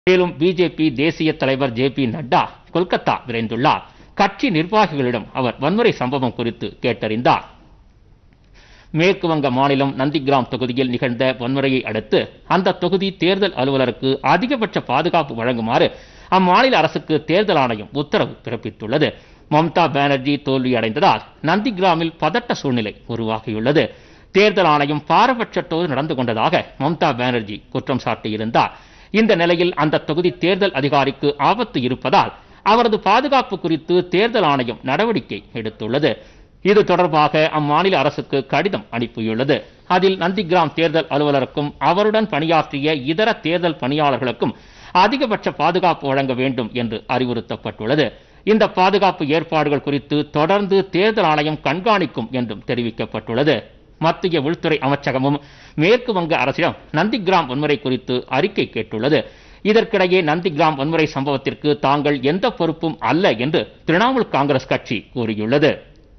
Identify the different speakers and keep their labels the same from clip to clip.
Speaker 1: மேலும் பிஜேபி தேசிய தலைவர் ஜே பி நட்டா கொல்கத்தா விரைந்துள்ளார் கட்சி நிர்வாகிகளிடம் அவர் வன்முறை சம்பவம் குறித்து கேட்டறிந்தார் மேற்கு வங்க மாநிலம் நந்திகிராம் தொகுதியில் நிகழ்ந்த வன்முறையை அடுத்து அந்த தொகுதி தேர்தல் அலுவலருக்கு அதிகபட்ச பாதுகாப்பு வழங்குமாறு அம்மாநில அரசுக்கு தேர்தல் ஆணையம் உத்தரவு பிறப்பித்துள்ளது மம்தா பானர்ஜி தோல்வியடைந்ததால் நந்திகிராமில் பதட்ட சூழ்நிலை உருவாகியுள்ளது தேர்தல் ஆணையம் பாரபட்சத்தோடு நடந்து கொண்டதாக மம்தா பானர்ஜி குற்றம் சாட்டியிருந்தார் இந்த நிலையில் அந்த தொகுதி தேர்தல் அதிகாரிக்கு ஆபத்து இருப்பதால் அவரது பாதுகாப்பு குறித்து தேர்தல் ஆணையம் நடவடிக்கை எடுத்துள்ளது இது தொடர்பாக அம்மாநில அரசுக்கு கடிதம் அனுப்பியுள்ளது அதில் நந்திகிராம் தேர்தல் அலுவலருக்கும் அவருடன் பணியாற்றிய இதர தேர்தல் பணியாளர்களுக்கும் அதிகபட்ச பாதுகாப்பு வழங்க வேண்டும் என்று அறிவுறுத்தப்பட்டுள்ளது இந்த பாதுகாப்பு ஏற்பாடுகள் குறித்து தொடர்ந்து தேர்தல் ஆணையம் கண்காணிக்கும் என்றும் தெரிவிக்கப்பட்டுள்ளது மத்திய உள்துறை அமைச்சகமும் மேற்கு வங்க அரசிடம் நந்திகிராம் வன்முறை குறித்து அறிக்கை கேட்டுள்ளது இதற்கிடையே நந்திகிராம் வன்முறை சம்பவத்திற்கு தாங்கள் எந்த பொறுப்பும் அல்ல என்று திரிணாமுல் காங்கிரஸ் கட்சி கூறியுள்ளது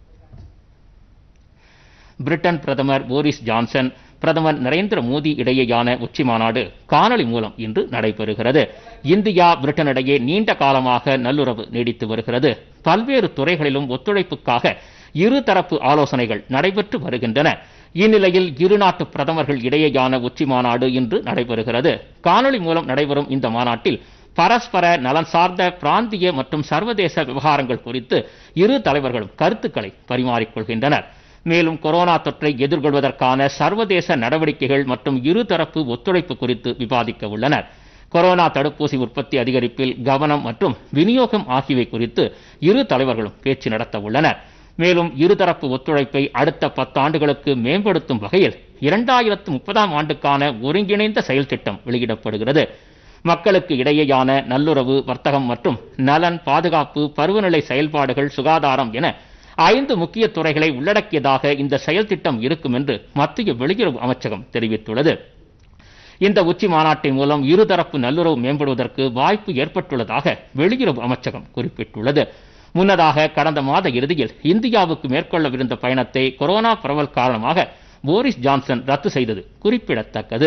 Speaker 1: பிரிட்டன் பிரதமர் போரிஸ் ஜான்சன் பிரதமர் நரேந்திர மோடி இடையேயான உச்சி மாநாடு காணொளி மூலம் இன்று நடைபெறுகிறது இந்தியா பிரிட்டன் இடையே நீண்ட காலமாக நல்லுறவு நீடித்து வருகிறது பல்வேறு துறைகளிலும் ஒத்துழைப்புக்காக இருதரப்பு ஆலோசனைகள் நடைபெற்று வருகின்றன இந்நிலையில் இரு நாட்டு பிரதமர்கள் இடையேயான உச்சி மாநாடு இன்று நடைபெறுகிறது காணொளி மூலம் நடைபெறும் இந்த மாநாட்டில் பரஸ்பர நலன் சார்ந்த பிராந்திய மற்றும் சர்வதேச விவகாரங்கள் குறித்து இரு தலைவர்களும் கருத்துக்களை பரிமாறிக்கொள்கின்றனர் மேலும் கொரோனா தொற்றை எதிர்கொள்வதற்கான சர்வதேச நடவடிக்கைகள் மற்றும் இருதரப்பு ஒத்துழைப்பு குறித்து விவாதிக்க உள்ளனர் கொரோனா தடுப்பூசி உற்பத்தி அதிகரிப்பில் கவனம் மற்றும் விநியோகம் ஆகியவை குறித்து இரு தலைவர்களும் பேச்சு நடத்த உள்ளனர் மேலும் இருதரப்பு ஒத்துழைப்பை அடுத்த பத்தாண்டுகளுக்கு மேம்படுத்தும் வகையில் இரண்டாயிரத்து முப்பதாம் ஆண்டுக்கான ஒருங்கிணைந்த செயல் திட்டம் வெளியிடப்படுகிறது மக்களுக்கு இடையேயான நல்லுறவு வர்த்தகம் மற்றும் நலன் பாதுகாப்பு பருவநிலை செயல்பாடுகள் சுகாதாரம் என ஐந்து முக்கிய துறைகளை உள்ளடக்கியதாக இந்த செயல் திட்டம் இருக்கும் என்று மத்திய வெளியுறவு அமைச்சகம் தெரிவித்துள்ளது இந்த உச்சி மாநாட்டின் மூலம் இருதரப்பு நல்லுறவு மேம்படுவதற்கு வாய்ப்பு ஏற்பட்டுள்ளதாக வெளியுறவு அமைச்சகம் குறிப்பிட்டுள்ளது முன்னதாக கடந்த மாத இறுதியில் இந்தியாவுக்கு மேற்கொள்ளவிருந்த பயணத்தை கொரோனா பரவல் காரணமாக போரிஸ் ஜான்சன் ரத்து செய்தது குறிப்பிடத்தக்கது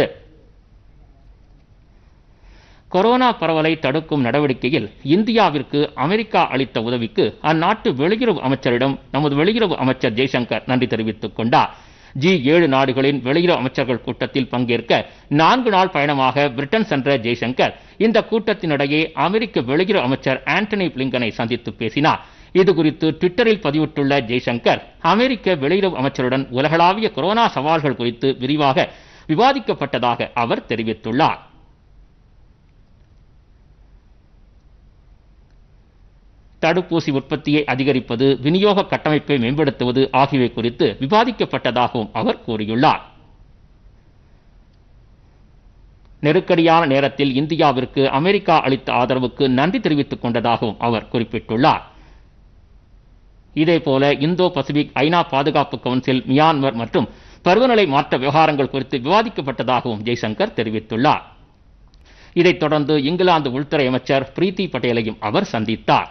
Speaker 1: கொரோனா பரவலை தடுக்கும் நடவடிக்கையில் இந்தியாவிற்கு அமெரிக்கா அளித்த உதவிக்கு அந்நாட்டு வெளியுறவு அமைச்சரிடம் நமது வெளியுறவு அமைச்சர் ஜெய்சங்கர் நன்றி தெரிவித்துக் கொண்டார் ஜி ஏழு நாடுகளின் வெளியுறவு அமைச்சர்கள் கூட்டத்தில் பங்கேற்க நான்கு நாள் பயணமாக பிரிட்டன் சென்ற ஜெய்சங்கர் இந்த கூட்டத்தினிடையே அமெரிக்க வெளியுறவு அமைச்சர் ஆண்டனி பிளிங்கனை சந்தித்து பேசினார் இது குறித்து ட்விட்டரில் பதிவிட்டுள்ள ஜெய்சங்கர் அமெரிக்க வெளியுறவு அமைச்சருடன் உலகளாவிய கொரோனா சவால்கள் குறித்து விரிவாக விவாதிக்கப்பட்டதாக அவர் தெரிவித்துள்ளார் தடுப்பூசி உற்பத்தியை அதிகரிப்பது விநியோக கட்டமைப்பை மேம்படுத்துவது ஆகியவை குறித்து விவாதிக்கப்பட்டதாகவும் அவர் கூறியுள்ளார் நெருக்கடியான நேரத்தில் இந்தியாவிற்கு அமெரிக்கா அளித்த ஆதரவுக்கு நன்றி தெரிவித்துக் கொண்டதாகவும் அவர் குறிப்பிட்டுள்ளார் இதேபோல இந்தோ பசிபிக் ஐநா பாதுகாப்பு கவுன்சில் மியான்மர் மற்றும் பருவநிலை மாற்ற விவகாரங்கள் குறித்து விவாதிக்கப்பட்டதாகவும் ஜெய்சங்கர் தெரிவித்துள்ளார் இதைத் தொடர்ந்து இங்கிலாந்து உள்துறை அமைச்சர் பிரீத்தி பட்டேலையும் அவர் சந்தித்தார்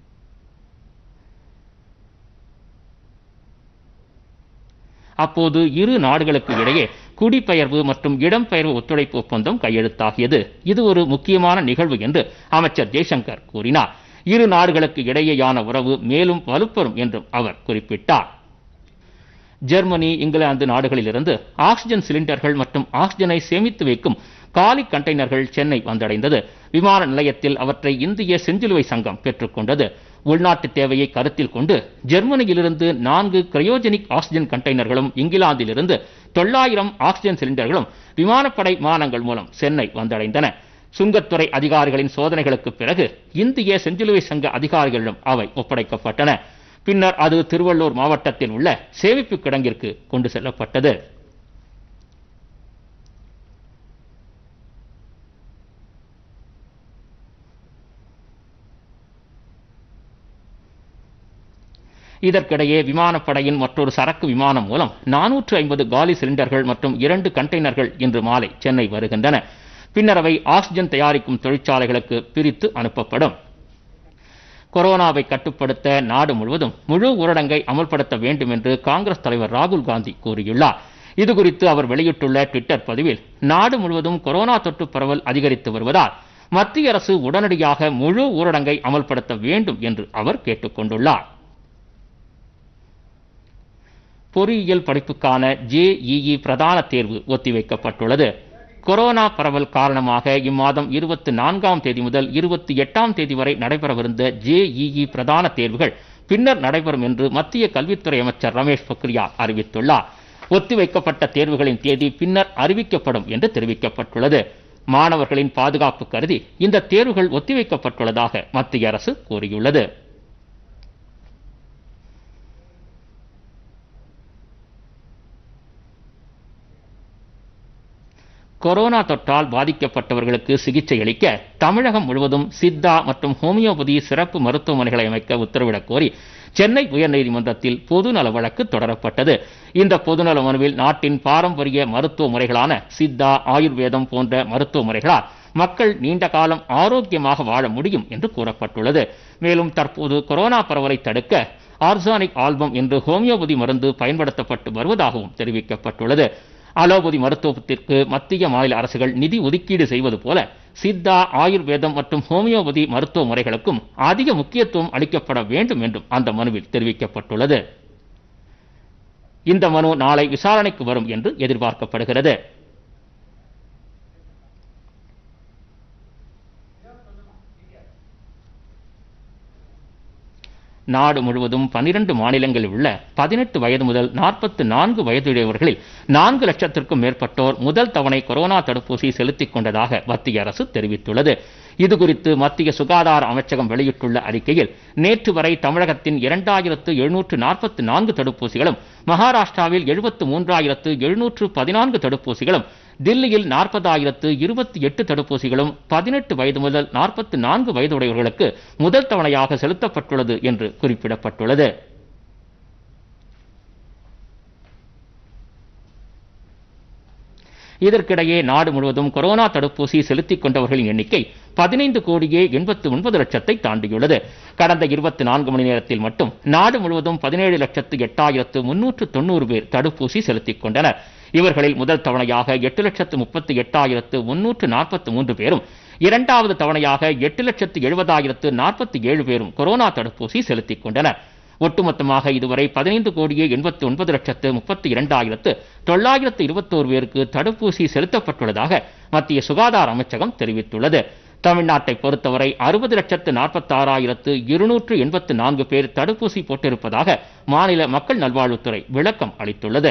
Speaker 1: அப்போது இரு நாடுகளுக்கு இடையே குடிபெயர்வு மற்றும் இடம்பெயர்வு ஒத்துழைப்பு ஒப்பந்தம் கையெழுத்தாகியது இது ஒரு முக்கியமான நிகழ்வு என்று அமைச்சர் ஜெய்சங்கர் கூறினார் இரு நாடுகளுக்கு இடையேயான உறவு மேலும் வலுப்பெறும் என்றும் அவர் குறிப்பிட்டார் ஜெர்மனி இங்கிலாந்து நாடுகளிலிருந்து ஆக்சிஜன் சிலிண்டர்கள் மற்றும் ஆக்சிஜனை சேமித்து வைக்கும் காலி கண்டெய்னர்கள் சென்னை வந்தடைந்தது விமான நிலையத்தில் அவற்றை இந்திய செஞ்சிலுவை சங்கம் பெற்றுக்கொண்டது உள்நாட்டு தேவையை கருத்தில் கொண்டு ஜெர்மனியிலிருந்து நான்கு கிரையோஜெனிக் ஆக்சிஜன் கண்டெய்னர்களும் இங்கிலாந்திலிருந்து தொள்ளாயிரம் ஆக்சிஜன் சிலிண்டர்களும் விமானப்படை விமானங்கள் மூலம் சென்னை வந்தடைந்தன சுங்கத்துறை அதிகாரிகளின் சோதனைகளுக்கு பிறகு இந்திய செஞ்சிலுவை சங்க அதிகாரிகளிடம் அவை ஒப்படைக்கப்பட்டன பின்னர் அது திருவள்ளூர் மாவட்டத்தில் உள்ள சேமிப்பு கிடங்கிற்கு கொண்டு செல்லப்பட்டது இதற்கிடையே விமானப்படையின் மற்றொரு சரக்கு விமானம் மூலம் நானூற்று ஐம்பது காலி சிலிண்டர்கள் மற்றும் இரண்டு கண்டெய்னர்கள் இன்று மாலை சென்னை வருகின்றன பின்னர் அவை ஆக்சிஜன் தயாரிக்கும் தொழிற்சாலைகளுக்கு பிரித்து அனுப்பப்படும் கொரோனாவை கட்டுப்படுத்த நாடு முழுவதும் முழு ஊரடங்கை அமல்படுத்த வேண்டும் என்று காங்கிரஸ் தலைவர் ராகுல் காந்தி கூறியுள்ளார் இதுகுறித்து அவர் வெளியிட்டுள்ள ட்விட்டர் பதிவில் நாடு முழுவதும் கொரோனா தொற்று பரவல் அதிகரித்து வருவதால் மத்திய அரசு உடனடியாக முழு ஊரடங்கை அமல்படுத்த வேண்டும் என்று அவர் கேட்டுக்கொண்டுள்ளார் பொறியியல் படிப்புக்கான ஜேஇஇ பிரதான தேர்வு ஒத்திவைக்கப்பட்டுள்ளது கொரோனா பரவல் காரணமாக இம்மாதம் இருபத்தி நான்காம் தேதி முதல் இருபத்தி எட்டாம் தேதி வரை நடைபெறவிருந்த ஜேஇஇ பிரதான தேர்வுகள் பின்னர் நடைபெறும் என்று மத்திய கல்வித்துறை அமைச்சர் ரமேஷ் பொக்ரியால் அறிவித்துள்ளார் ஒத்திவைக்கப்பட்ட தேர்வுகளின் தேதி பின்னர் அறிவிக்கப்படும் என்று தெரிவிக்கப்பட்டுள்ளது மாணவர்களின் பாதுகாப்பு கருதி இந்த தேர்வுகள் ஒத்திவைக்கப்பட்டுள்ளதாக மத்திய அரசு கூறியுள்ளது கொரோனா தொற்றால் பாதிக்கப்பட்டவர்களுக்கு சிகிச்சை அளிக்க தமிழகம் முழுவதும் சித்தா மற்றும் ஹோமியோபதி சிறப்பு மருத்துவமனைகளை அமைக்க உத்தரவிடக் கோரி சென்னை உயர்நீதிமன்றத்தில் பொதுநல வழக்கு தொடரப்பட்டது இந்த பொதுநல மனுவில் நாட்டின் பாரம்பரிய மருத்துவ முறைகளான சித்தா ஆயுர்வேதம் போன்ற மருத்துவ முறைகளால் மக்கள் நீண்ட காலம் ஆரோக்கியமாக வாழ முடியும் என்று கூறப்பட்டுள்ளது மேலும் தற்போது கொரோனா பரவலை தடுக்க ஆர்சானிக் ஆல்பம் என்று ஹோமியோபதி மருந்து பயன்படுத்தப்பட்டு வருவதாகவும் தெரிவிக்கப்பட்டுள்ளது அலோபதி மருத்துவத்திற்கு மத்திய மாநில அரசுகள் நிதி ஒதுக்கீடு செய்வது போல சித்தா ஆயுர்வேதம் மற்றும் ஹோமியோபதி மருத்துவ முறைகளுக்கும் அதிக முக்கியத்துவம் அளிக்கப்பட வேண்டும் என்றும் அந்த மனுவில் தெரிவிக்கப்பட்டுள்ளது இந்த மனு நாளை விசாரணைக்கு வரும் என்று எதிர்பார்க்கப்படுகிறது நாடு முழுவதும் பனிரெண்டு மாநிலங்களில் உள்ள பதினெட்டு வயது முதல் நாற்பத்து நான்கு வயதுடையவர்களில் நான்கு லட்சத்திற்கும் மேற்பட்டோர் முதல் தவணை கொரோனா தடுப்பூசி செலுத்திக் கொண்டதாக மத்திய அரசு தெரிவித்துள்ளது இதுகுறித்து மத்திய சுகாதார அமைச்சகம் வெளியிட்டுள்ள அறிக்கையில் நேற்று வரை தமிழகத்தின் இரண்டாயிரத்து எழுநூற்று நாற்பத்தி நான்கு தடுப்பூசிகளும் மகாராஷ்டிராவில் எழுபத்து மூன்றாயிரத்து எழுநூற்று பதினான்கு தடுப்பூசிகளும் தில்லியில் நாற்பதாயிரத்து இருபத்தி எட்டு தடுப்பூசிகளும் பதினெட்டு வயது முதல் நாற்பத்தி நான்கு வயதுடையவர்களுக்கு முதல் தவணையாக செலுத்தப்பட்டுள்ளது என்று குறிப்பிடப்பட்டுள்ளது இதற்கிடையே நாடு முழுவதும் கொரோனா தடுப்பூசி செலுத்திக் கொண்டவர்களின் எண்ணிக்கை பதினைந்து கோடியே எண்பத்து ஒன்பது லட்சத்தை தாண்டியுள்ளது கடந்த இருபத்தி நான்கு மணி நேரத்தில் மட்டும் நாடு முழுவதும் பதினேழு லட்சத்து எட்டாயிரத்து முன்னூற்று தொண்ணூறு பேர் தடுப்பூசி செலுத்திக் கொண்டனர் இவர்களில் முதல் தவணையாக எட்டு லட்சத்து முப்பத்தி எட்டாயிரத்து முன்னூற்று நாற்பத்தி மூன்று பேரும் இரண்டாவது தவணையாக எட்டு லட்சத்து எழுபதாயிரத்து நாற்பத்தி ஏழு பேரும் கொரோனா தடுப்பூசி செலுத்திக் கொண்டனர் ஒட்டுமொத்தமாக இதுவரை பதினைந்து கோடியே எண்பத்தி ஒன்பது லட்சத்து முப்பத்தி இரண்டாயிரத்து தொள்ளாயிரத்து இருபத்தோரு பேருக்கு தடுப்பூசி செலுத்தப்பட்டுள்ளதாக மத்திய சுகாதார அமைச்சகம் தெரிவித்துள்ளது தமிழ்நாட்டை பொறுத்தவரை அறுபது லட்சத்து நாற்பத்தாறாயிரத்து இருநூற்று எண்பத்து நான்கு பேர் தடுப்பூசி போட்டிருப்பதாக மாநில மக்கள் நல்வாழ்வுத்துறை விளக்கம் அளித்துள்ளது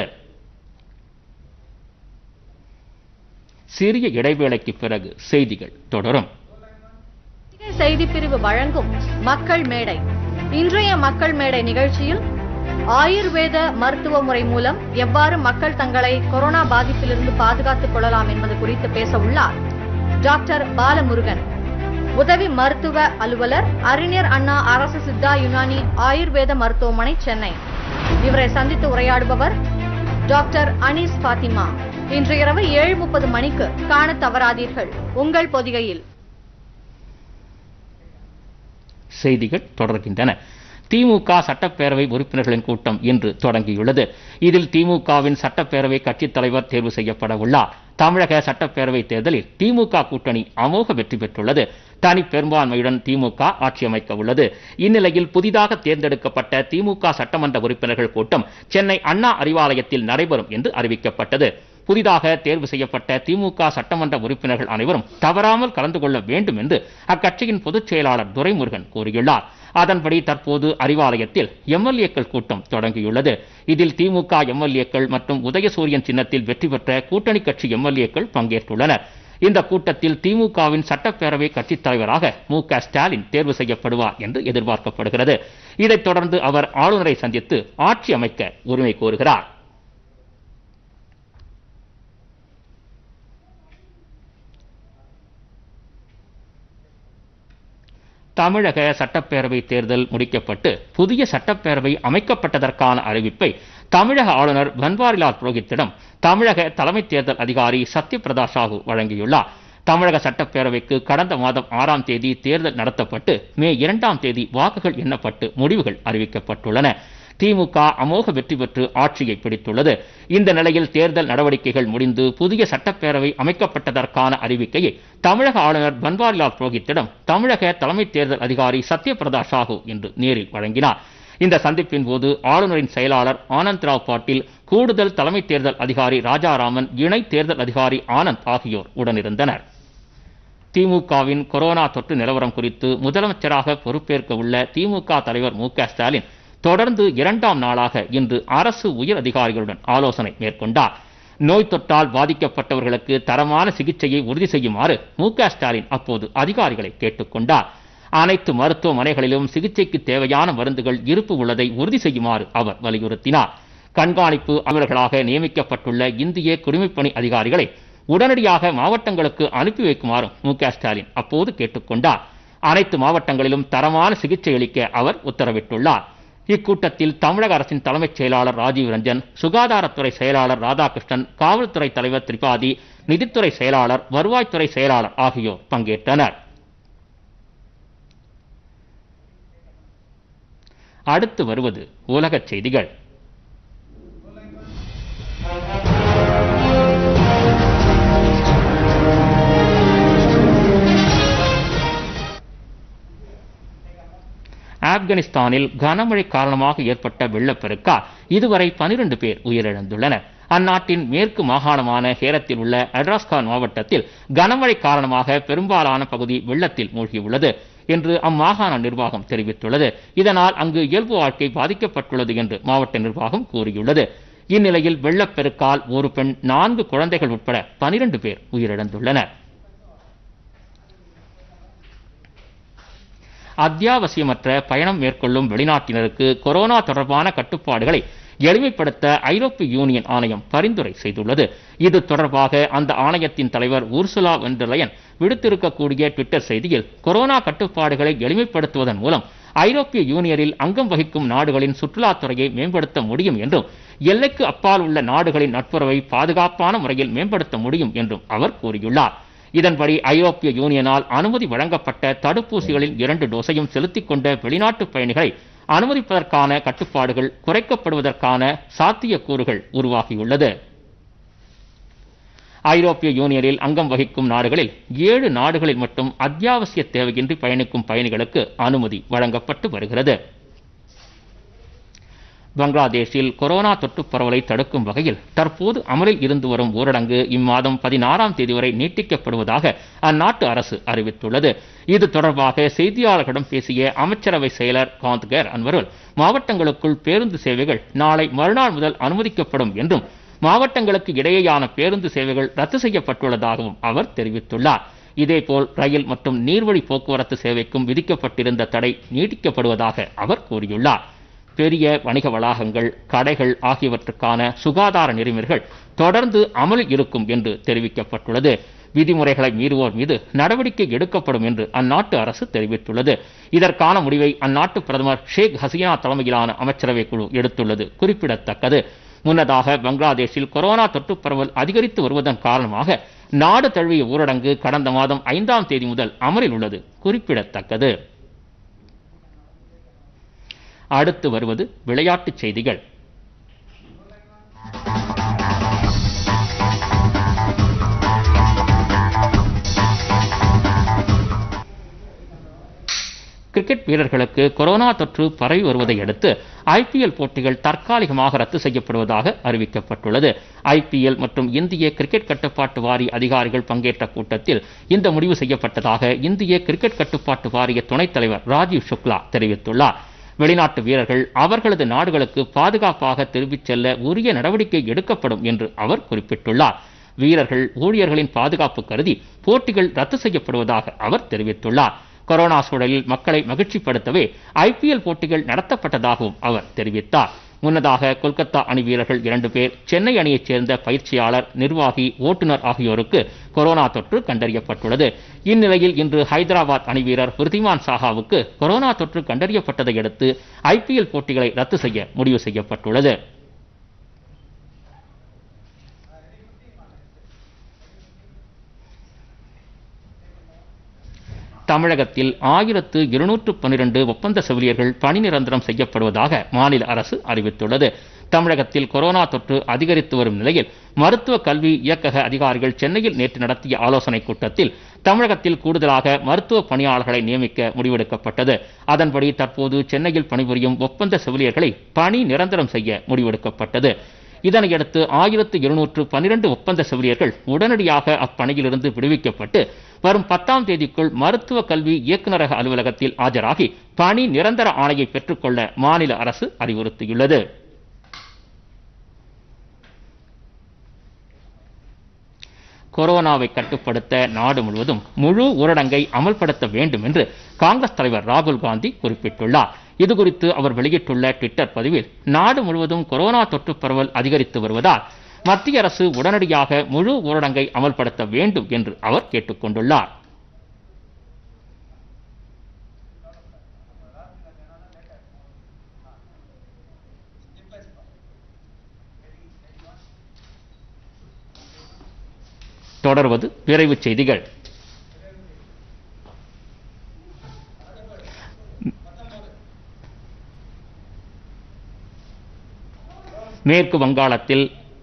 Speaker 1: சிறிய இடைவேளைக்கு பிறகு செய்திகள் தொடரும்
Speaker 2: செய்தி பிரிவு வழங்கும் மக்கள் மேடை இன்றைய மக்கள் மேடை நிகழ்ச்சியில் ஆயுர்வேத மருத்துவ முறை மூலம் எவ்வாறு மக்கள் தங்களை கொரோனா பாதிப்பிலிருந்து பாதுகாத்துக் கொள்ளலாம் என்பது குறித்து பேச உள்ளார் டாக்டர் பாலமுருகன் உதவி மருத்துவ அலுவலர் அறிஞர் அண்ணா அரசு சித்தா யுனானி ஆயுர்வேத மருத்துவமனை சென்னை இவரை சந்தித்து உரையாடுபவர் டாக்டர் அனீஸ் பாத்திமா இன்று இரவு ஏழு முப்பது மணிக்கு காண தவறாதீர்கள் உங்கள் பொதிகையில்
Speaker 1: செய்திகள் தொடர்கின்றன திமுக சட்டப்பேரவை உறுப்பினர்களின் கூட்டம் இன்று தொடங்கியுள்ளது இதில் திமுகவின் சட்டப்பேரவை கட்சித் தலைவர் தேர்வு செய்யப்பட உள்ளார் தமிழக சட்டப்பேரவை தேர்தலில் திமுக கூட்டணி அமோக வெற்றி பெற்றுள்ளது தனி பெரும்பான்மையுடன் திமுக ஆட்சி அமைக்க உள்ளது இந்நிலையில் புதிதாக தேர்ந்தெடுக்கப்பட்ட திமுக சட்டமன்ற உறுப்பினர்கள் கூட்டம் சென்னை அண்ணா அறிவாலயத்தில் நடைபெறும் என்று அறிவிக்கப்பட்டது புதிதாக தேர்வு செய்யப்பட்ட திமுக சட்டமன்ற உறுப்பினர்கள் அனைவரும் தவறாமல் கலந்து கொள்ள வேண்டும் என்று அக்கட்சியின் பொதுச் செயலாளர் துரைமுருகன் கூறியுள்ளார் அதன்படி தற்போது அறிவாலயத்தில் எம்எல்ஏக்கள் கூட்டம் தொடங்கியுள்ளது இதில் திமுக எம்எல்ஏக்கள் மற்றும் உதயசூரியன் சின்னத்தில் வெற்றி பெற்ற கூட்டணி கட்சி எம்எல்ஏக்கள் பங்கேற்றுள்ளனர் இந்த கூட்டத்தில் திமுகவின் சட்டப்பேரவை கட்சித் தலைவராக மு க ஸ்டாலின் தேர்வு செய்யப்படுவார் என்று எதிர்பார்க்கப்படுகிறது இதைத் தொடர்ந்து அவர் ஆளுநரை சந்தித்து ஆட்சி அமைக்க உரிமை கோருகிறார் தமிழக சட்டப்பேரவை தேர்தல் முடிக்கப்பட்டு புதிய சட்டப்பேரவை அமைக்கப்பட்டதற்கான அறிவிப்பை தமிழக ஆளுநர் பன்வாரிலால் புரோஹித்திடம் தமிழக தலைமை தேர்தல் அதிகாரி சத்யபிரதா சாஹூ வழங்கியுள்ளார் தமிழக சட்டப்பேரவைக்கு கடந்த மாதம் ஆறாம் தேதி தேர்தல் நடத்தப்பட்டு மே இரண்டாம் தேதி வாக்குகள் எண்ணப்பட்டு முடிவுகள் அறிவிக்கப்பட்டுள்ளன திமுக அமோக வெற்றி பெற்று ஆட்சியை பிடித்துள்ளது இந்த நிலையில் தேர்தல் நடவடிக்கைகள் முடிந்து புதிய சட்டப்பேரவை அமைக்கப்பட்டதற்கான அறிவிக்கையை தமிழக ஆளுநர் பன்வாரிலால் புரோஹித்திடம் தமிழக தலைமை தேர்தல் அதிகாரி சத்யபிரதா சாஹூ இன்று நேரில் வழங்கினார் இந்த சந்திப்பின் போது ஆளுநரின் செயலாளர் ஆனந்த் ராவ் பாட்டீல் கூடுதல் தலைமை தேர்தல் அதிகாரி ராஜாராமன் இணை தேர்தல் அதிகாரி ஆனந்த் ஆகியோர் உடனிருந்தனர் திமுகவின் கொரோனா தொற்று நிலவரம் குறித்து முதலமைச்சராக பொறுப்பேற்க உள்ள திமுக தலைவர் மு க ஸ்டாலின் தொடர்ந்து இரண்டாம் நாளாக இன்று அரசு உயர் அதிகாரிகளுடன் ஆலோசனை மேற்கொண்டார் நோய் தொற்றால் பாதிக்கப்பட்டவர்களுக்கு தரமான சிகிச்சையை உறுதி செய்யுமாறு மு க ஸ்டாலின் அப்போது அதிகாரிகளை கேட்டுக்கொண்டார் அனைத்து மருத்துவமனைகளிலும் சிகிச்சைக்கு தேவையான மருந்துகள் இருப்பு உள்ளதை உறுதி செய்யுமாறு அவர் வலியுறுத்தினார் கண்காணிப்பு அலுவலர்களாக நியமிக்கப்பட்டுள்ள இந்திய குடிமைப்பணி அதிகாரிகளை உடனடியாக மாவட்டங்களுக்கு அனுப்பி வைக்குமாறும் மு க ஸ்டாலின் அப்போது கேட்டுக்கொண்டார் அனைத்து மாவட்டங்களிலும் தரமான சிகிச்சை அளிக்க அவர் உத்தரவிட்டுள்ளார் இக்கூட்டத்தில் தமிழக அரசின் தலைமைச் செயலாளர் ராஜீவ் ரஞ்சன் சுகாதாரத்துறை செயலாளர் ராதாகிருஷ்ணன் காவல்துறை தலைவர் திரிபாதி நிதித்துறை செயலாளர் வருவாய்த்துறை செயலாளர் ஆகியோர் பங்கேற்றனர் அடுத்து வருவது உலகச் செய்திகள் ஆப்கானிஸ்தானில் கனமழை காரணமாக ஏற்பட்ட வெள்ளப்பெருக்கால் இதுவரை பனிரெண்டு பேர் உயிரிழந்துள்ளனர் அந்நாட்டின் மேற்கு மாகாணமான ஹேரத்தில் உள்ள அட்ராஸ்கான் மாவட்டத்தில் கனமழை காரணமாக பெரும்பாலான பகுதி வெள்ளத்தில் மூழ்கியுள்ளது என்று அம்மாகாண நிர்வாகம் தெரிவித்துள்ளது இதனால் அங்கு இயல்பு வாழ்க்கை பாதிக்கப்பட்டுள்ளது என்று மாவட்ட நிர்வாகம் கூறியுள்ளது இந்நிலையில் வெள்ளப்பெருக்கால் ஒரு பெண் நான்கு குழந்தைகள் உட்பட பனிரெண்டு பேர் உயிரிழந்துள்ளனர் அத்தியாவசியமற்ற பயணம் மேற்கொள்ளும் வெளிநாட்டினருக்கு கொரோனா தொடர்பான கட்டுப்பாடுகளை எளிமைப்படுத்த ஐரோப்பிய யூனியன் ஆணையம் பரிந்துரை செய்துள்ளது இது தொடர்பாக அந்த ஆணையத்தின் தலைவர் உர்சுலா வெண்டலயன் விடுத்திருக்கக்கூடிய ட்விட்டர் செய்தியில் கொரோனா கட்டுப்பாடுகளை எளிமைப்படுத்துவதன் மூலம் ஐரோப்பிய யூனியனில் அங்கம் வகிக்கும் நாடுகளின் சுற்றுலாத்துறையை மேம்படுத்த முடியும் என்றும் எல்லைக்கு அப்பால் உள்ள நாடுகளின் நட்புறவை பாதுகாப்பான முறையில் மேம்படுத்த முடியும் என்றும் அவர் கூறியுள்ளார் இதன்படி ஐரோப்பிய யூனியனால் அனுமதி வழங்கப்பட்ட தடுப்பூசிகளின் இரண்டு டோஸையும் செலுத்திக் கொண்ட வெளிநாட்டு பயணிகளை அனுமதிப்பதற்கான கட்டுப்பாடுகள் குறைக்கப்படுவதற்கான சாத்தியக்கூறுகள் உருவாகியுள்ளது ஐரோப்பிய யூனியனில் அங்கம் வகிக்கும் நாடுகளில் ஏழு நாடுகளில் மட்டும் அத்தியாவசிய தேவையின்றி பயணிக்கும் பயணிகளுக்கு அனுமதி வழங்கப்பட்டு வருகிறது பங்களாதேஷில் கொரோனா தொற்று பரவலை தடுக்கும் வகையில் தற்போது அமலில் இருந்து வரும் ஊரடங்கு இம்மாதம் பதினாறாம் தேதி வரை நீட்டிக்கப்படுவதாக அந்நாட்டு அரசு அறிவித்துள்ளது இது தொடர்பாக செய்தியாளர்களிடம் பேசிய அமைச்சரவை செயலர் காந்த்கர் அன்வருல் மாவட்டங்களுக்குள் பேருந்து சேவைகள் நாளை மறுநாள் முதல் அனுமதிக்கப்படும் என்றும் மாவட்டங்களுக்கு இடையேயான பேருந்து சேவைகள் ரத்து செய்யப்பட்டுள்ளதாகவும் அவர் தெரிவித்துள்ளார் இதேபோல் ரயில் மற்றும் நீர்வழி போக்குவரத்து சேவைக்கும் விதிக்கப்பட்டிருந்த தடை நீட்டிக்கப்படுவதாக அவர் கூறியுள்ளார் பெரிய வணிக வளாகங்கள் கடைகள் ஆகியவற்றுக்கான சுகாதார நெறிமுறைகள் தொடர்ந்து அமலில் இருக்கும் என்று தெரிவிக்கப்பட்டுள்ளது விதிமுறைகளை மீறுவோர் மீது நடவடிக்கை எடுக்கப்படும் என்று அந்நாட்டு அரசு தெரிவித்துள்ளது இதற்கான முடிவை அந்நாட்டு பிரதமர் ஷேக் ஹசீனா தலைமையிலான அமைச்சரவை குழு எடுத்துள்ளது குறிப்பிடத்தக்கது முன்னதாக பங்களாதேஷில் கொரோனா தொற்று பரவல் அதிகரித்து வருவதன் காரணமாக நாடு தழுவிய ஊரடங்கு கடந்த மாதம் ஐந்தாம் தேதி முதல் அமலில் உள்ளது குறிப்பிடத்தக்கது அடுத்து வருவது விளையாட்டுச் செய்திகள் கிரிக்கெட் வீரர்களுக்கு கொரோனா தொற்று பரவி வருவதை அடுத்து ஐபிஎல் போட்டிகள் தற்காலிகமாக ரத்து செய்யப்படுவதாக அறிவிக்கப்பட்டுள்ளது ஐபிஎல் மற்றும் இந்திய கிரிக்கெட் கட்டுப்பாட்டு வாரிய அதிகாரிகள் பங்கேற்ற கூட்டத்தில் இந்த முடிவு செய்யப்பட்டதாக இந்திய கிரிக்கெட் கட்டுப்பாட்டு வாரிய துணைத் தலைவர் ராஜீவ் சுக்லா தெரிவித்துள்ளார் வெளிநாட்டு வீரர்கள் அவர்களது நாடுகளுக்கு பாதுகாப்பாக திரும்பிச் செல்ல உரிய நடவடிக்கை எடுக்கப்படும் என்று அவர் குறிப்பிட்டுள்ளார் வீரர்கள் ஊழியர்களின் பாதுகாப்பு கருதி போட்டிகள் ரத்து செய்யப்படுவதாக அவர் தெரிவித்துள்ளார் கொரோனா சூழலில் மக்களை மகிழ்ச்சிப்படுத்தவே ஐபிஎல் போட்டிகள் நடத்தப்பட்டதாகவும் அவர் தெரிவித்தார் முன்னதாக கொல்கத்தா அணி வீரர்கள் இரண்டு பேர் சென்னை அணியைச் சேர்ந்த பயிற்சியாளர் நிர்வாகி ஓட்டுநர் ஆகியோருக்கு கொரோனா தொற்று கண்டறியப்பட்டுள்ளது இந்நிலையில் இன்று ஹைதராபாத் அணி வீரர் விருதிமான் சாஹாவுக்கு கொரோனா தொற்று கண்டறியப்பட்டதை அடுத்து ஐபிஎல் போட்டிகளை ரத்து செய்ய முடிவு செய்யப்பட்டுள்ளது தமிழகத்தில் ஆயிரத்து இருநூற்று பன்னிரண்டு ஒப்பந்த செவிலியர்கள் பணி நிரந்தரம் செய்யப்படுவதாக மாநில அரசு அறிவித்துள்ளது தமிழகத்தில் கொரோனா தொற்று அதிகரித்து வரும் நிலையில் மருத்துவ கல்வி இயக்கக அதிகாரிகள் சென்னையில் நேற்று நடத்திய ஆலோசனைக் கூட்டத்தில் தமிழகத்தில் கூடுதலாக மருத்துவ பணியாளர்களை நியமிக்க முடிவெடுக்கப்பட்டது அதன்படி தற்போது சென்னையில் பணிபுரியும் ஒப்பந்த செவிலியர்களை பணி நிரந்தரம் செய்ய முடிவெடுக்கப்பட்டது இதனையடுத்து ஆயிரத்து இருநூற்று பன்னிரண்டு ஒப்பந்த செவிலியர்கள் உடனடியாக அப்பணியிலிருந்து விடுவிக்கப்பட்டு வரும் பத்தாம் தேதிக்குள் மருத்துவ கல்வி இயக்குநரக அலுவலகத்தில் ஆஜராகி பணி நிரந்தர ஆணையை பெற்றுக்கொள்ள மாநில அரசு அறிவுறுத்தியுள்ளது கொரோனாவை கட்டுப்படுத்த நாடு முழுவதும் முழு ஊரடங்கை அமல்படுத்த வேண்டும் என்று காங்கிரஸ் தலைவர் ராகுல் காந்தி குறிப்பிட்டுள்ளார் இதுகுறித்து அவர் வெளியிட்டுள்ள ட்விட்டர் பதிவில் நாடு முழுவதும் கொரோனா தொற்று பரவல் அதிகரித்து வருவதால் மத்திய அரசு உடனடியாக முழு ஊரடங்கை அமல்படுத்த வேண்டும் என்று அவர் கேட்டுக்கொண்டுள்ளார் தொடர்வது விரைவுச் செய்திகள் மேற்கு வங்காளத்தில்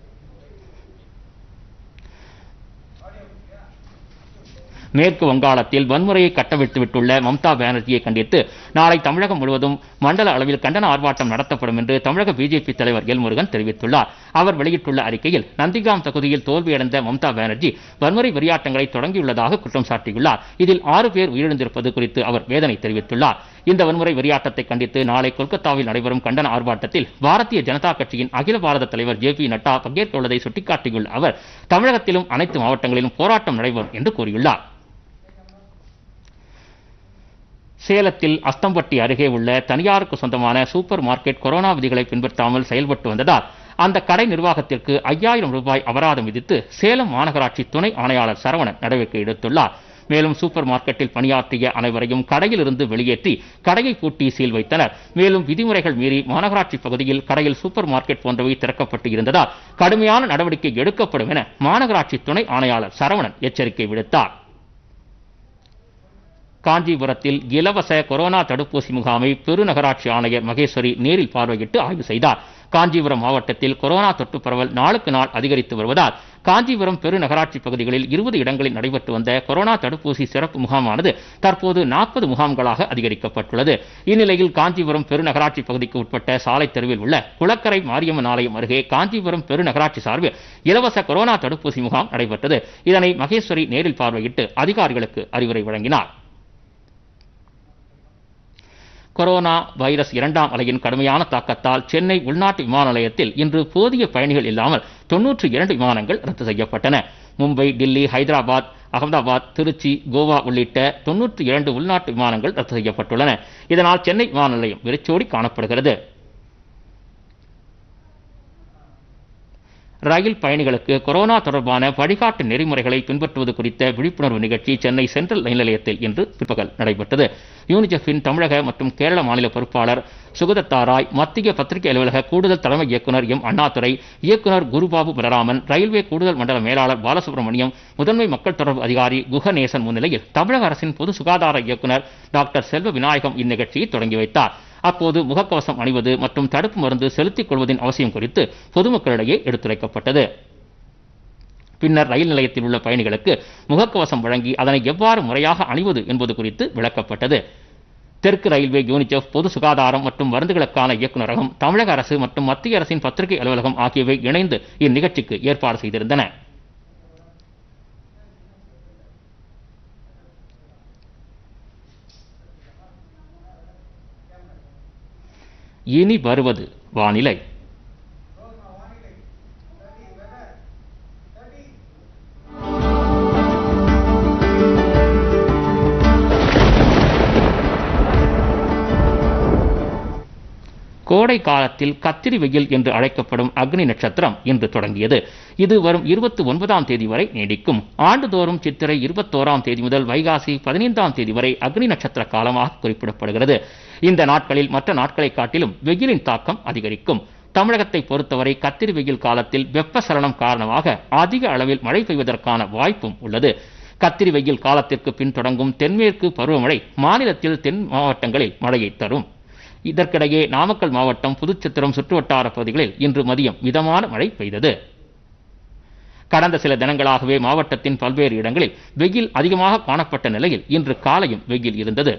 Speaker 1: மேற்கு வங்காளத்தில் வன்முறையை கட்டவிழ்த்துவிட்டுள்ள மம்தா பானர்ஜியை கண்டித்து நாளை தமிழகம் முழுவதும் மண்டல அளவில் கண்டன ஆர்ப்பாட்டம் நடத்தப்படும் என்று தமிழக பிஜேபி தலைவர் எல் முருகன் தெரிவித்துள்ளார் அவர் வெளியிட்டுள்ள அறிக்கையில் நந்திகாம் தொகுதியில் தோல்வியடைந்த மம்தா பானர்ஜி வன்முறை வெறியாட்டங்களை தொடங்கியுள்ளதாக குற்றம் சாட்டியுள்ளார் இதில் ஆறு பேர் உயிரிழந்திருப்பது குறித்து அவர் வேதனை தெரிவித்துள்ளார் இந்த வன்முறை வெறியாட்டத்தை கண்டித்து நாளை கொல்கத்தாவில் நடைபெறும் கண்டன ஆர்ப்பாட்டத்தில் பாரதிய ஜனதா கட்சியின் அகில பாரத தலைவர் ஜே பி நட்டா பங்கேற்க உள்ளதை சுட்டிக்காட்டியுள்ள அவர் தமிழகத்திலும் அனைத்து மாவட்டங்களிலும் போராட்டம் நடைபெறும் என்று கூறியுள்ளார் சேலத்தில் அஸ்தம்பட்டி அருகே உள்ள தனியாருக்கு சொந்தமான சூப்பர் மார்க்கெட் கொரோனா விதிகளை பின்பற்றாமல் செயல்பட்டு வந்ததால் அந்த கடை நிர்வாகத்திற்கு ஐயாயிரம் ரூபாய் அபராதம் விதித்து சேலம் மாநகராட்சி துணை ஆணையாளர் சரவணன் நடவடிக்கை எடுத்துள்ளார் மேலும் சூப்பர் மார்க்கெட்டில் பணியாற்றிய அனைவரையும் கடையிலிருந்து வெளியேற்றி கடையை பூட்டி சீல் வைத்தனர் மேலும் விதிமுறைகள் மீறி மாநகராட்சி பகுதியில் கடையில் சூப்பர் மார்க்கெட் போன்றவை திறக்கப்பட்டு இருந்ததால் கடுமையான நடவடிக்கை எடுக்கப்படும் என மாநகராட்சி துணை ஆணையாளர் சரவணன் எச்சரிக்கை விடுத்தார் காஞ்சிபுரத்தில் இலவச கொரோனா தடுப்பூசி முகாமை பெருநகராட்சி ஆணையர் மகேஸ்வரி நேரில் பார்வையிட்டு ஆய்வு செய்தார் காஞ்சிபுரம் மாவட்டத்தில் கொரோனா தொற்று பரவல் நாளுக்கு நாள் அதிகரித்து வருவதால் காஞ்சிபுரம் பெருநகராட்சி பகுதிகளில் இருபது இடங்களில் நடைபெற்று வந்த கொரோனா தடுப்பூசி சிறப்பு முகாமானது தற்போது நாற்பது முகாம்களாக அதிகரிக்கப்பட்டுள்ளது இந்நிலையில் காஞ்சிபுரம் பெருநகராட்சி பகுதிக்கு உட்பட்ட சாலை தெருவில் உள்ள குளக்கரை மாரியம்மன் ஆலயம் அருகே காஞ்சிபுரம் பெருநகராட்சி சார்பில் இலவச கொரோனா தடுப்பூசி முகாம் நடைபெற்றது இதனை மகேஸ்வரி நேரில் பார்வையிட்டு அதிகாரிகளுக்கு அறிவுரை வழங்கினார் கொரோனா வைரஸ் இரண்டாம் அலையின் கடுமையான தாக்கத்தால் சென்னை உள்நாட்டு விமான நிலையத்தில் இன்று போதிய பயணிகள் இல்லாமல் தொன்னூற்றி இரண்டு விமானங்கள் ரத்து செய்யப்பட்டன மும்பை டில்லி ஹைதராபாத் அகமதாபாத் திருச்சி கோவா உள்ளிட்ட தொன்னூற்றி இரண்டு உள்நாட்டு விமானங்கள் ரத்து செய்யப்பட்டுள்ளன இதனால் சென்னை விமான நிலையம் வெறிச்சோடி காணப்படுகிறது ரயில் பயணிகளுக்கு கொரோனா தொடர்பான வழிகாட்டு நெறிமுறைகளை பின்பற்றுவது குறித்த விழிப்புணர்வு நிகழ்ச்சி சென்னை சென்ட்ரல் ரயில் நிலையத்தில் இன்று பிற்பகல் நடைபெற்றது யூனிசெஃபின் தமிழக மற்றும் கேரள மாநில பொறுப்பாளர் சுகதத்தா ராய் மத்திய பத்திரிகை அலுவலக கூடுதல் தலைமை இயக்குனர் எம் அண்ணாதுரை இயக்குனர் குருபாபு பலராமன் ரயில்வே கூடுதல் மண்டல மேலாளர் பாலசுப்ரமணியம் முதன்மை மக்கள் தொடர்பு அதிகாரி குஹநேசன் முன்னிலையில் தமிழக அரசின் பொது சுகாதார இயக்குனர் டாக்டர் செல்வ விநாயகம் இந்நிகழ்ச்சியை தொடங்கி வைத்தார் அப்போது முகக்கவசம் அணிவது மற்றும் தடுப்பு மருந்து செலுத்திக் கொள்வதின் அவசியம் குறித்து பொதுமக்களிடையே எடுத்துரைக்கப்பட்டது பின்னர் ரயில் நிலையத்தில் உள்ள பயணிகளுக்கு முகக்கவசம் வழங்கி அதனை எவ்வாறு முறையாக அணிவது என்பது குறித்து விளக்கப்பட்டது தெற்கு ரயில்வே யூனிசெஃப் பொது சுகாதாரம் மற்றும் மருந்துகளுக்கான இயக்குநரகம் தமிழக அரசு மற்றும் மத்திய அரசின் பத்திரிகை அலுவலகம் ஆகியவை இணைந்து இந்நிகழ்ச்சிக்கு ஏற்பாடு செய்திருந்தன இனி வருவது வானிலை கோடை காலத்தில் கத்திரி வெயில் என்று அழைக்கப்படும் அக்னி நட்சத்திரம் இன்று தொடங்கியது இது வரும் இருபத்தி ஒன்பதாம் தேதி வரை நீடிக்கும் ஆண்டுதோறும் சித்திரை இருபத்தோராம் தேதி முதல் வைகாசி பதினைந்தாம் தேதி வரை அக்னி நட்சத்திர காலமாக குறிப்பிடப்படுகிறது இந்த நாட்களில் மற்ற நாட்களை காட்டிலும் வெயிலின் தாக்கம் அதிகரிக்கும் தமிழகத்தை பொறுத்தவரை கத்திரி வெயில் காலத்தில் வெப்பசலனம் காரணமாக அதிக அளவில் மழை பெய்வதற்கான வாய்ப்பும் உள்ளது கத்திரி வெயில் காலத்திற்கு பின் தொடங்கும் தென்மேற்கு பருவமழை மாநிலத்தில் தென் மாவட்டங்களில் மழையை தரும் இதற்கிடையே நாமக்கல் மாவட்டம் புதுச்சத்திரம் சுற்றுவட்டார பகுதிகளில் இன்று மதியம் மிதமான மழை பெய்தது கடந்த சில தினங்களாகவே மாவட்டத்தின் பல்வேறு இடங்களில் வெயில் அதிகமாக காணப்பட்ட நிலையில் இன்று காலையும் வெயில் இருந்தது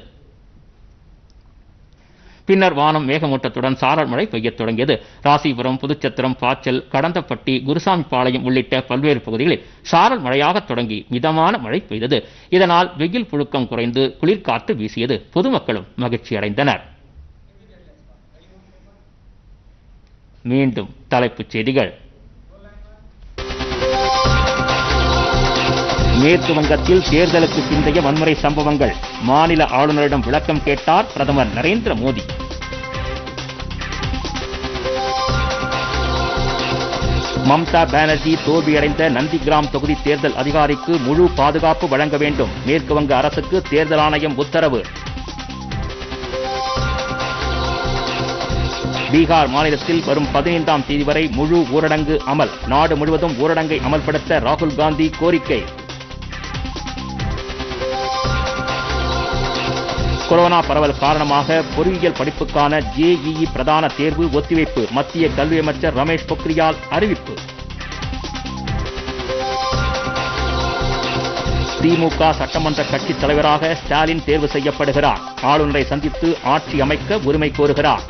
Speaker 1: பின்னர் வானம் மேகமூட்டத்துடன் சாரல் மழை பெய்யத் தொடங்கியது ராசிபுரம் புதுச்சத்திரம் பாச்சல் கடந்தப்பட்டி குருசாமிப்பாளையம் உள்ளிட்ட பல்வேறு பகுதிகளில் சாரல் மழையாக தொடங்கி மிதமான மழை பெய்தது இதனால் வெயில் புழுக்கம் குறைந்து குளிர்காற்று வீசியது பொதுமக்களும் மகிழ்ச்சி அடைந்தனர் மீண்டும் தலைப்புச் செய்திகள் மேற்கு வங்கத்தில் தேர்தலுக்கு பிந்தைய வன்முறை சம்பவங்கள் மாநில ஆளுநரிடம் விளக்கம் கேட்டார் பிரதமர் நரேந்திர மோடி மம்தா பானர்ஜி தோல்வியடைந்த நந்திகிராம் தொகுதி தேர்தல் அதிகாரிக்கு முழு பாதுகாப்பு வழங்க வேண்டும் மேற்கு வங்க அரசுக்கு தேர்தல் ஆணையம் உத்தரவு பீகார் மாநிலத்தில் வரும் பதினைந்தாம் தேதி வரை முழு ஊரடங்கு அமல் நாடு முழுவதும் ஊரடங்கை அமல்படுத்த ராகுல் காந்தி கோரிக்கை கொரோனா பரவல் காரணமாக பொறியியல் படிப்புக்கான ஜேஇஇ பிரதான தேர்வு ஒத்திவைப்பு மத்திய கல்வி அமைச்சர் ரமேஷ் பொக்ரியால் அறிவிப்பு திமுக சட்டமன்ற கட்சித் தலைவராக ஸ்டாலின் தேர்வு செய்யப்படுகிறார் ஆளுநரை சந்தித்து ஆட்சி அமைக்க உரிமை கோருகிறார்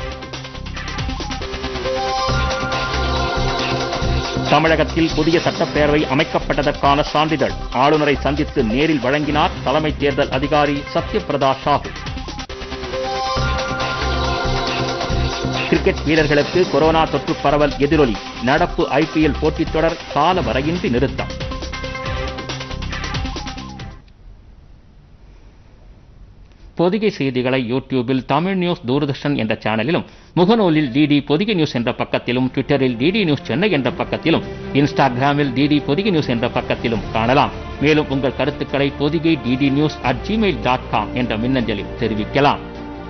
Speaker 1: தமிழகத்தில் புதிய சட்டப்பேரவை அமைக்கப்பட்டதற்கான சான்றிதழ் ஆளுநரை சந்தித்து நேரில் வழங்கினார் தலைமை தேர்தல் அதிகாரி சத்யபிரதா சாஹூ கிரிக்கெட் வீரர்களுக்கு கொரோனா தொற்று பரவல் எதிரொலி நடப்பு ஐபிஎல் போட்டித் தொடர் கால வரையின்றி நிறுத்தம் பொதிகை செய்திகளை யூடியூபில் தமிழ் நியூஸ் தூர்தர்ஷன் என்ற சேனலிலும் முகநூலில் டிடி பொதிகை நியூஸ் என்ற பக்கத்திலும் ட்விட்டரில் டிடி நியூஸ் சென்னை என்ற பக்கத்திலும் இன்ஸ்டாகிராமில் டிடி பொதிகை நியூஸ் என்ற பக்கத்திலும் காணலாம் மேலும் உங்கள் கருத்துக்களை Pothigai DD news at Gmail dot com என்ற மின்னஞ்சலில் தெரிவிக்கலாம்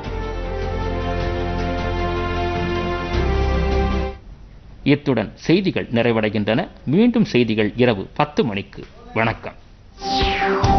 Speaker 1: இத்துடன் செய்திகள் நிறைவடைகின்றன மீண்டும் செய்திகள் இரவு பத்து மணிக்கு வணக்கம்